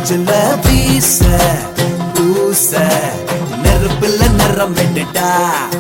காற்றுல வீச பூச நெருப்புல நிறம் விட்டுட்டா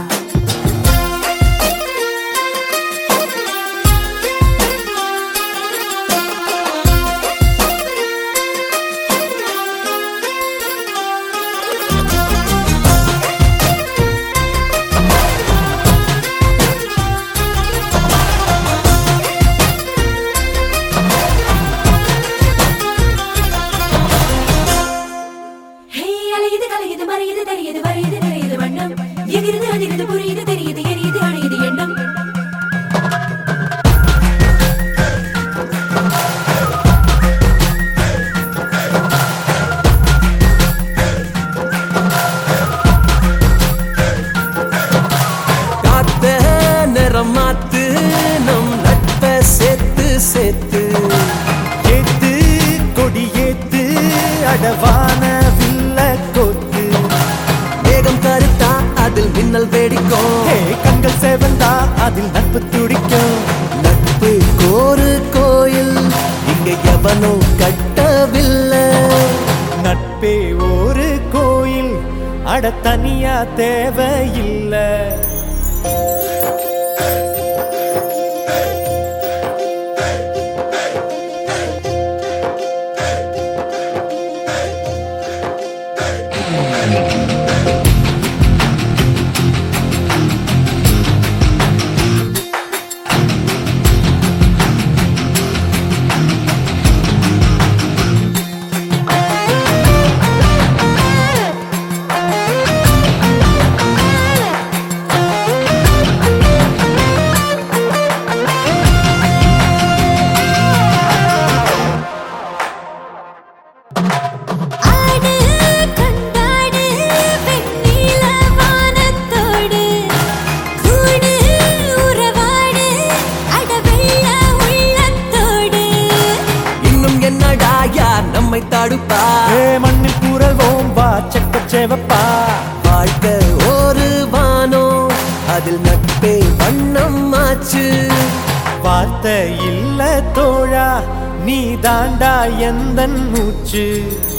ஹே அலையுது கலையுது மறையுது தெரியுது வரையுது நிறையுது வண்ணம் எகிருது அதிருது புரியுது தெரியுது எரியுது அணையுது எண்ணம் காத்த நிறம் மாத்து நம் நட்ப சேர்த்து சேர்த்து ஏத்து கொடி ஏத்து அடவான வில்ல கோத்து மேகம் கருத்தா அதில் மின்னல் வெடிக்கும் ஹே கண்கள் சேவந்தா அதில் நட்பு துடிக்கும் நட்பு கோரு கோயில் இங்க எவனும் கட்டவில்லை நட்பே ஒரு கோயில் அட தனியா தேவையில்லை ஆடு கண்டாடு வெண்ணில வானத்தோடு கூடு உறவாடு அடவெள்ள உள்ளத்தோடு இன்னும் என்னடா யார் நம்மை தடுப்பா ஏ மண்ணில் கூறவோம் வா செக்க சேவப்பா வாழ்க்கை ஒரு வானம் அதில் நட்பே வண்ணம் ஆச்சு வார்த்தை இல்ல தோழா நீ தாண்டா எந்த மூச்சு